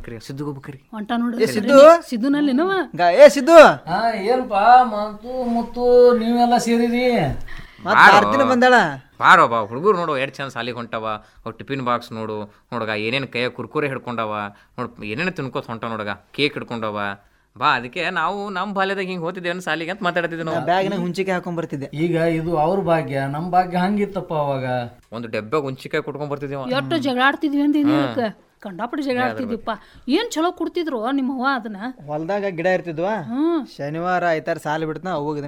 ಕರಿ ಸಿದ್ದುಗೂ ಕರಿ ಹೊಂಟ ನೋಡು ಏ ಸಿದ್ದು ಸಿದ್ದುನಲ್ಲಿನವ ಗ- ಏ ಸಿದ್ದು ಹಾ ಏನಪ್ಪಾ ಮತ್ತು ಮುತ್ತು ನೀವೆಲ್ಲ ಸೇರಿರಿ ಮತ್ ಆರ್ತಿನ ಬಂದಾಳ ಬಾರೋ ಬಾ ಹುಡುಗರು ನೋಡು ಎರಡು ಚಂದ ಸಾಲಿಗೆ ಹೊಂಟವ ಅವ್ ಟಿಫಿನ್ ಬಾಕ್ಸ್ ನೋಡು ನೋಡಗ ಏನೇನು ಕೈಯಾಗ ಕುರ್ಕುರೆ ಹಿಡ್ಕೊಂಡವ ನೋಡ್ ಏನೇನು ತಿನ್ಕೋತ ಹೊಂಟ ನೋಡಗ ಕೇಕ್ ಹಿಡ್ಕೊಂಡವ ಬಾ ಅದಕ್ಕೆ ನಾವು ನಮ್ಮ ಬಾಲ್ಯದಾಗ ಹಿಂಗೆ ಹೋಗ್ತಿದ್ದೇವೆ ಸಾಲಿಗೆ ಅಂತ ಮಾತಾಡ್ತಿದ್ವಿ ನಾವು ಬ್ಯಾಗ್ನಾಗ ಹುಂಚಿಕೆ ಹಾಕೊಂಡ್ ಬರ್ತಿದ್ದೆ ಈಗ ಇದು ಅವ್ರ ಭಾಗ್ಯ ನಮ್ ಭಾಗ್ಯ ಹಂಗಿತ್ತಪ್ಪ ಅವಾಗ ಒಂದು ಡಬ್ಬೆ ಹುಂಚಿಕಾಯಿ ಕುಟ್ಕೊಂಡ್ ಬರ್ತಿದ್ದೇವ ಎಷ್ಟು ಜಗಳ ಆಡ್ತಿದ್ವಿ ಅಂತ ಇದಕ್ಕೆ ಕಂಡಾಪಟ್ಟಿ ಜಗಳ ಆಡ್ತಿದ್ವಿಪ್ಪ ಏನ್ ಚಲೋ ಕೊಡ್ತಿದ್ರು ನಿಮ್ಮ ಅವ್ವ ಅದನ್ನ ಹೊಲ್ದಾಗ ಗಿಡ ಇರ್ತಿದ್ವಾ ಹ್ಮ್ ಶನಿವಾರ ಆಯ್ತಾರ ಸಾಲಿ ಬಿಡ್ತಾನ ಅವಾಗ